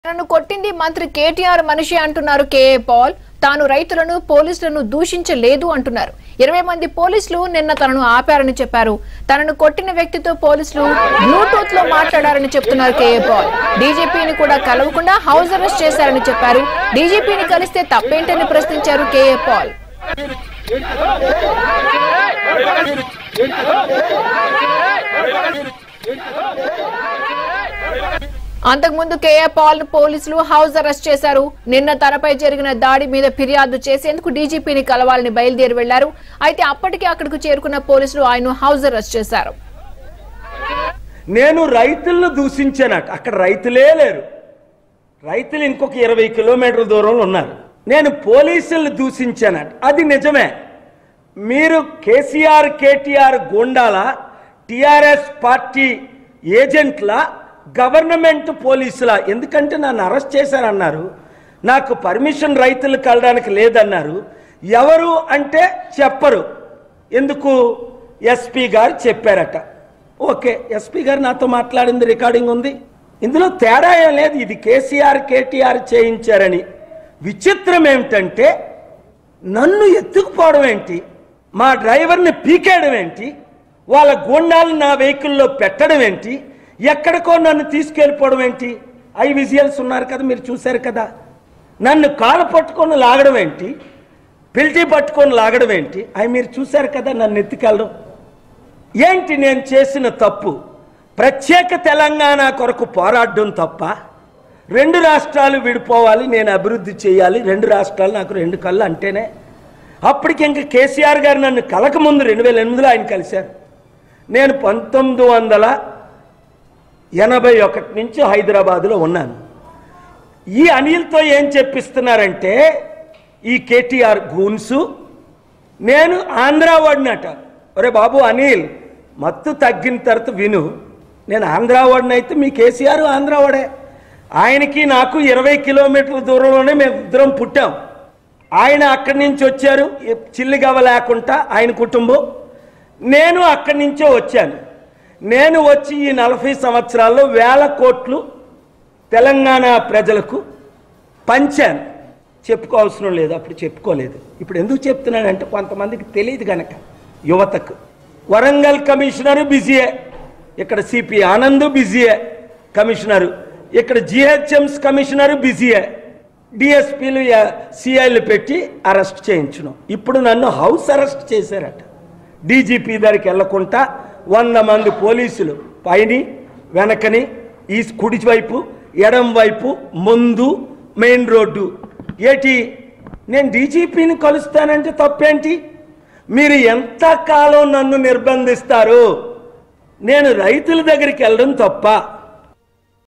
తనను కొట్టింది మంత్రి కేటీఆర్ మనిషి అంటున్నారు కేఏ పాల్ తాను రైతులను పోలీసులను దూషించలేదు అంటున్నారు ఇరవై మంది పోలీసులు నిన్న తనను ఆపారని చెప్పారు తనను కొట్టిన వ్యక్తితో పోలీసులు బ్లూటూత్ లో మాట్లాడారని చెప్తున్నారు కేఏ పాల్ డీజీపీని కూడా కలవకుండా హౌస్ అరెస్ట్ చేశారని చెప్పారు డీజీపీని కలిస్తే తప్పేంటని ప్రశ్నించారు కేఏ పాల్ అంతకుముందు కేఏ పాల్ పోలీసులు హౌస్ అరెస్ట్ చేశారు నిన్న తనపై జరిగిన దాడి మీద ఫిర్యాదు చేసేందుకు డీజీపీని కలవాలని బయలుదేరి వెళ్లారు అయితే అప్పటికే అక్కడికి చేరుకున్న పోలీసులు ఆయన హౌస్ అరెస్ట్ చేశారు నేను రైతులను దూషించానట అక్కడ రైతులే లేరు రైతులు ఇంకొక ఇరవై కిలోమీటర్ల దూరంలో ఉన్నారు నేను పోలీసులను దూషించానట అది నిజమే మీరు కేసీఆర్ కేటీఆర్ గోండాల టిఆర్ఎస్ పార్టీ ఏజెంట్ల గవర్నమెంట్ పోలీసుల ఎందుకంటే నన్ను అరెస్ట్ చేశారన్నారు నాకు పర్మిషన్ రైతులు కలడానికి లేదన్నారు ఎవరు అంటే చెప్పరు ఎందుకు ఎస్పీ గారు చెప్పారట ఓకే ఎస్పీ గారు నాతో మాట్లాడింది రికార్డింగ్ ఉంది ఇందులో తేడా ఏం లేదు ఇది కేసీఆర్ కేటీఆర్ చేయించారని విచిత్రం ఏమిటంటే నన్ను ఎత్తుకుపోవడం ఏంటి మా డ్రైవర్ని పీకేయడం ఏంటి వాళ్ళ గుండాలను నా వెహికల్లో పెట్టడం ఏంటి ఎక్కడికో నన్ను తీసుకెళ్ళిపోవడం ఏంటి ఐ విజువల్స్ ఉన్నారు కదా మీరు చూశారు కదా నన్ను కాలు పట్టుకొని లాగడం ఏంటి పిల్టీ పట్టుకొని లాగడం ఏంటి అవి మీరు చూశారు కదా నన్ను ఎత్తుకెళ్ళడం ఏంటి నేను చేసిన తప్పు ప్రత్యేక తెలంగాణ కొరకు పోరాడడం తప్ప రెండు రాష్ట్రాలు విడిపోవాలి నేను అభివృద్ధి చేయాలి రెండు రాష్ట్రాలు నాకు రెండు కళ్ళు అంటేనే అప్పటికి ఇంక కేసీఆర్ గారు నన్ను కలక ముందు రెండు వేల ఎనిమిదిలో ఆయన కలిశారు నేను పంతొమ్మిది వందల ఎనభై ఒకటి నుంచి హైదరాబాదులో ఉన్నాను ఈ అనిల్తో ఏం చెప్పిస్తున్నారంటే ఈ కేటీఆర్ గూన్సు నేను ఆంధ్ర వాడినట ఒరే బాబు అనిల్ మత్తు తగ్గిన తర్వాత విను నేను ఆంధ్ర వాడిని అయితే మీ కేసీఆర్ ఆంధ్ర వాడే ఆయనకి నాకు ఇరవై కిలోమీటర్ల దూరంలోనే మేము ఇద్దరం పుట్టాం ఆయన అక్కడి నుంచి వచ్చారు ఈ చిల్లిగవ్వ లేకుండా ఆయన కుటుంబం నేను అక్కడి నుంచే వచ్చాను నేను వచ్చి ఈ నలభై సంవత్సరాల్లో వేల కోట్లు తెలంగాణ ప్రజలకు పంచాను చెప్పుకోవాల్సిన లేదు అప్పుడు చెప్పుకోలేదు ఇప్పుడు ఎందుకు చెప్తున్నానంటే కొంతమందికి తెలియదు కనుక యువతకు వరంగల్ కమిషనరు బిజీయే ఇక్కడ సిపి ఆనంద్ బిజీయే కమిషనరు ఇక్కడ జిహెచ్ఎంస్ కమిషనరు బిజీయే డిఎస్పీలు సిఐలు పెట్టి అరెస్ట్ చేయించడం ఇప్పుడు నన్ను హౌస్ అరెస్ట్ చేశారట డీజీపీ దగ్గరికి వెళ్లకుండా వంద మంది పోలీసులు పైని వెనకని ఈ కుడి వైపు ఎడం వైపు ముందు మెయిన్ రోడ్డు ఏటి నేను డీజీపీని కలుస్తానంటే తప్పేంటి మీరు ఎంతకాలం నన్ను నిర్బంధిస్తారు నేను రైతుల దగ్గరికి వెళ్ళడం తప్ప